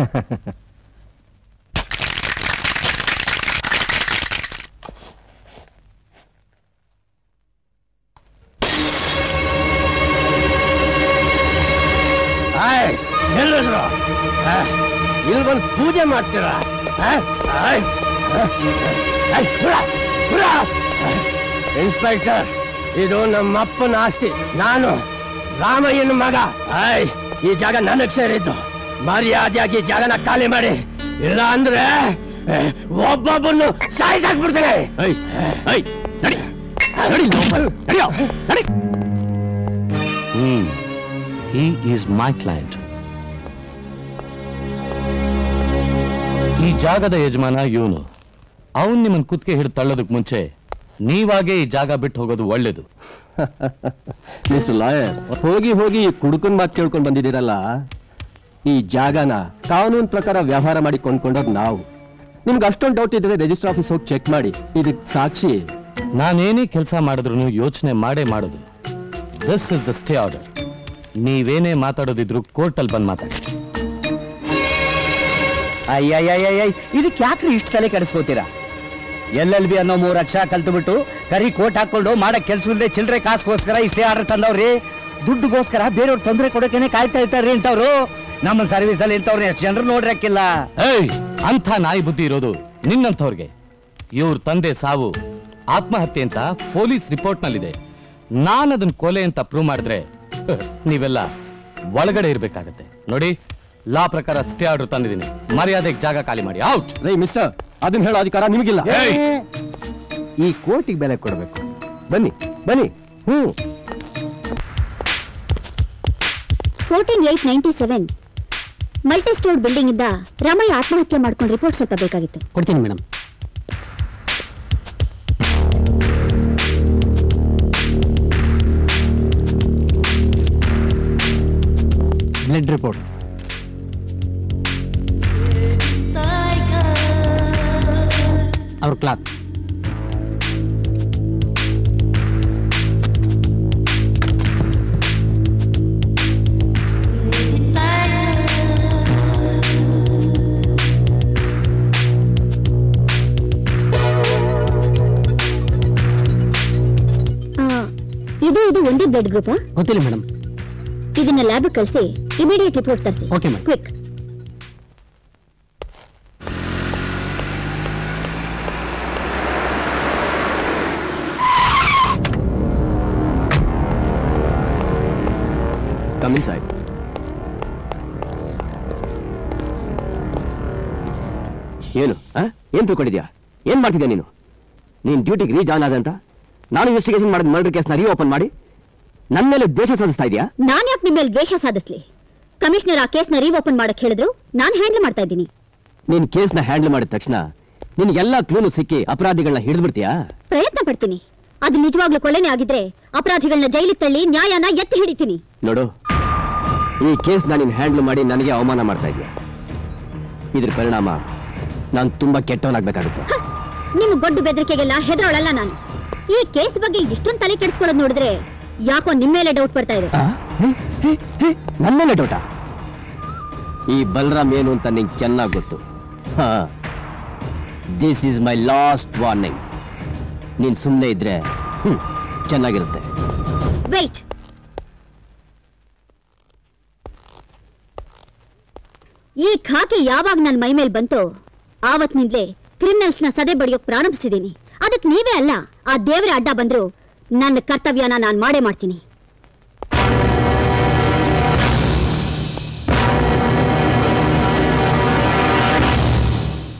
ಆಯ್ ನಿಲ್ಲಿಸ್ರು ಆ, ಇಲ್ಲಿ ಬಂದು ಪೂಜೆ ಮಾಡ್ತೀರಾ ಆ? ಆಯ್. ಆಯ್, ಬಿಡ, ಬಿಡ. ಇನ್ಸ್ಪೆಕ್ಟರ್ ಇದು ನಮ್ಮ ಅಪ್ಪನ ಆಸ್ತಿ ನಾನು ರಾಮಯ್ಯನ ಮಗ ಆಯ್ ಈ ಜಾಗ ನನಗ್ ಸೇರಿದ್ದು ಮರ್ಯಾದೆಯಾಗಿ ಈ ಜಾಗನ ಖಾಲಿ ಮಾಡಿ ಇಲ್ಲ ಅಂದ್ರೆ ಏ, ಒಬ್ಬೊಬ್ಬನ್ನು ಸಾಯಿಸಾಕ್ಬಿಡ್ತೇನೆ ನಡಿ ನಡಿ ನಡಿಯೋ ನಡಿ ಹ್ಮ್ ಹಿ ಈಸ್ ಮೈ ಕ್ಲೈಂಟ್ ಈ ಜಾಗದ ಯಜಮಾನ ಇವನು ಅವನ್ ನಿಮ್ಮನ್ ಕುತ್ತಿಗೆ ಹಿಡಿದು ತಳ್ಳೋದಕ್ ಮುಂಚೆ ನೀವಾಗೆ ಈ ಜಾಗ ಬಿಟ್ಟು ಹೋಗೋದು ಒಳ್ಳೇದು ಮಿಸ್ಟರ್ ಲಾಯರ್ ಹೋಗಿ ಹೋಗಿ ಈ ಕುಡುಕನ್ ಮಾತು ಕೇಳ್ಕೊಂಡ್ ಬಂದಿದ್ದೀರಲ್ಲ ಈ ಜಾಗನ ಕಾನೂನು ಪ್ರಕಾರ ವ್ಯವಹಾರ ಮಾಡಿ ಕೊಂಡ್ಕೊಂಡವ್ರು ನಾವು ನಿಮ್ಗೆ ಅಷ್ಟೊಂದು ಡೌಟ್ ಇದ್ರೆ ರಿಜಿಸ್ಟರ್ ಆಫೀಸ್ ಹೋಗಿ ಚೆಕ್ ಮಾಡಿ ಇದಕ್ಕೆ ಸಾಕ್ಷಿ ನಾನೇನೇ ಕೆಲಸ ಮಾಡಿದ್ರು ಯೋಚನೆ ಮಾಡೇ ಮಾಡೋದು this is the stay order ನೀವೇನೇ ಮಾತಾಡೋದಿದ್ರು ಕೋರ್ಟಲ್ಲಿ ಬಂದು ಮಾತಾಡಿ ಅಯ್ಯಯ್ಯಯ್ಯಯ್ಯ ಇದಕ್ಕೆ ಯಾಕ್ರಿ ಇಷ್ಟು ತಲೆ ಕೆಡಿಸ್ಕೋತೀರಾ ಎಲ್ ಎಲ್ ಬಿ ಅನ್ನೋ ಮೂರು ಅಕ್ಷರ ಕಲ್ತುಬಿಟ್ಟು ಕರಿ ಕೋಟ್ ಹಾಕೊಂಡು ಮಾಡಕ್ ಕೆಲ್ಸವಿಲ್ಲದೆ ಚಿಲ್ಲರೆ ಕಾಸ್ಗೋಸ್ಕರ ಇಷ್ಟೇ ಆರ್ಡರ್ ತಂದವ್ರಿ ದುಡ್ಡುಗೋಸ್ಕರ ಬೇರೆಯವ್ರ ತೊಂದರೆ ಕೊಡೋಕೆನೆ ಕಾಯ್ತಾ ಇರ್ತಾರ್ರಿ ಇಂಥವ್ರು ನಮ್ಮ ಸರ್ವಿಸ್ ಅಲ್ಲಿ ಇಂಥವ್ರು ಎಷ್ಟು ಜನರು ನೋಡ್ರಕ್ಕಿಲ್ಲ ಏಯ್ ಅಂಥ ನಾಯಿ ಬುದ್ಧಿ ಇರೋದು ನಿನ್ನಂಥವ್ರಿಗೆ ಇವ್ರ ತಂದೆ ಸಾವು ಆತ್ಮಹತ್ಯೆ ಅಂತ ಪೊಲೀಸ್ ರಿಪೋರ್ಟ್ ನಲ್ಲಿದೆ ನಾನು ಅದನ್ನ ಕೊಲೆ ಅಂತ ಪ್ರೂವ್ ಮಾಡಿದ್ರೆ ನೀವೆಲ್ಲ ಒಳಗಡೆ ಇರ್ಬೇಕಾಗತ್ತೆ ನೋಡಿ ಲಾ ಪ್ರಕಾರ ಸ್ಟೇ ಆರ್ಡರ್ ತಂದಿದ್ದೀನಿ ಮರ್ಯಾದೆಗೆ ಜಾಗ ಖಾಲಿ ಮಾಡಿ ಔಟ್ ರೈ ಮಿಸ್ಟರ್ ಅದನ್ನ ಹೇಳೋ ಅಧಿಕಾರ ನಿಮಗಿಲ್ಲ ಈ ಕೋಟಿಗೆ ಬೆಲೆ ಕೊಡಬೇಕು ಬನ್ನಿ ಬನ್ನಿ hmm fourteen eight ninety seven multi store building ಇಂದ ರಮಯ್ಯ ಆತ್ಮಹತ್ಯೆ ಮಾಡ್ಕೊಂಡು ರಿಪೋರ್ಟ್ ಸ್ವಲ್ಪ ಬೇಕಾಗಿತ್ತು ಕೊಡ್ತೀನಿ ಮೇಡಮ್ ಬ್ಲಡ್ ರಿಪೋರ್ಟ್ ಅವ್ರ ಕ್ಲಾತ್ ಆ, ಇದು ಇದು ಒಂದೇ ಬ್ಲಡ್ ಗ್ರೂಪ್ ಗೊತ್ತಿಲ್ಲ ಮೇಡಮ್ ಇದನ್ನ ಲ್ಯಾಬ್ ಕಳಿಸಿ ಇಮಿಡಿಯೇಟ್ ರಿಪೋರ್ಟ್ ತರಿಸಿ Okay, madam. ಕ್ವಿಕ್ ಕಮಿನ್ ಸಾಹೇಬ್ ಏನು ಆ? ಏನ್ ತಿಳ್ಕೊಂಡಿದ್ಯಾ ಏನ್ ಮಾಡ್ತಿದ್ಯಾ ನೀನು ನೀನ್ ಡ್ಯೂಟಿಗೆ ರೀ ಜಾಯ್ನ್ ಆದಂತ ನಾನು ಇನ್ವೆಸ್ಟಿಗೇಷನ್ ಮಾಡಿದ ಮರ್ಡರ್ ಕೇಸ್ನ ರೀ ಓಪನ್ ಮಾಡಿ ನನ್ನ ಮೇಲೆ ದೇಶ ಸಾಧಿಸ್ತಾ ಇದೆಯಾ ನಾನ್ ಯಾಕೆ ನಿಮ್ಮ ಮೇಲೆ ದ್ವೇಷ ಸಾಧಿಸ್ಲಿ ಕಮಿಷನರ್ ಆ ಕೇಸ್ನ ರೀಓಪನ್ ಮಾಡಕ್ ಹೇಳಿದ್ರು ನಾನ್ ಹ್ಯಾಂಡಲ್ ಮಾಡ್ತಾ ಇದ್ದೀನಿ ನೀನ್ ಕೇಸ್ನ ಹ್ಯಾಂಡಲ್ ಮಾಡಿದ ತಕ್ಷಣ ನಿನ್ಗೆಲ್ಲಾ ಕ್ಲೂನು ಸಿಕ್ಕಿ ಅಪರಾಧಿಗಳನ್ನ ಹಿಡಿದ್ಬಿಡ್ತೀಯಾ ಪ್ರಯತ್ನ ಪಡ್ತೀನಿ ಅದು ನಿಜವಾಗ್ಲೂ ಕೊಲೆನೇ ಆಗಿದ್ರೆ ಅಪರಾಧಿಗಳನ್ನ ಜೈಲಿಗೆ ತಳ್ಳಿ ನ್ಯಾಯನ ಎತ್ತಿ ಹಿಡಿತೀನಿ ನೋಡು ಈ ಕೇಸ್ನ ನೀನ್ ಹ್ಯಾಂಡಲ್ ಮಾಡಿ ನನಗೆ ಅವಮಾನ ಮಾಡ್ತಾ ಇದೆಯಾ ಇದ್ರ ಪರಿಣಾಮ ನಾನು ತುಂಬಾ ಕೆಟ್ಟವನಾಗ್ಬೇಕಾಗುತ್ತೆ ಹ, ನಿಮ್ಮ ಗೊಡ್ಡು ಬೆದರಿಕೆಗೆಲ್ಲ ಹೆದರೋಳಲ್ಲ ನಾನು ಈ ಕೇಸ್ ಬಗ್ಗೆ ಇಷ್ಟೊಂದು ತಲೆ ಕೆಡಿಸ್ಕೊಳ್ಳೋದು ನೋಡಿದ್ರೆ ಯಾಕೋ ನಿಮ್ಮ ಮೇಲೆ ಡೌಟ್ ಬರ್ತಾ ಇದೆ ನನ್ನ ಮೇಲೆ ಡೌಟ ಈ ಬಲರಾಮ್ ಏನು ಅಂತ ನಿಂಗೆ ಚೆನ್ನಾಗಿ ಗೊತ್ತು this is my last warning ನೀನ್ ಸುಮ್ಮನೆ ಇದ್ರೆ ಹ್ಮ್, ಚೆನ್ನಾಗಿರುತ್ತೆ ವೆಯ್ಟ್ ಈ ಖಾಕಿ ಯಾವಾಗ ನನ್ನ ಮೈ ಮೇಲೆ ಬಂತೋ ಆವತ್ತಿನಿಂದಲೇ ಕ್ರಿಮಿನಲ್ಸ್ನ ಸದೆ ಬಡಿಯೋಕ್ ಪ್ರಾರಂಭಿಸಿದ್ದೀನಿ ಅದಕ್ಕೆ ನೀವೇ ಅಲ್ಲ ಆ ದೇವರ ಅಡ್ಡ ಬಂದ್ರು ನನ್ನ ಕರ್ತವ್ಯನ ನಾನು ಮಾಡೇ ಮಾಡ್ತೀನಿ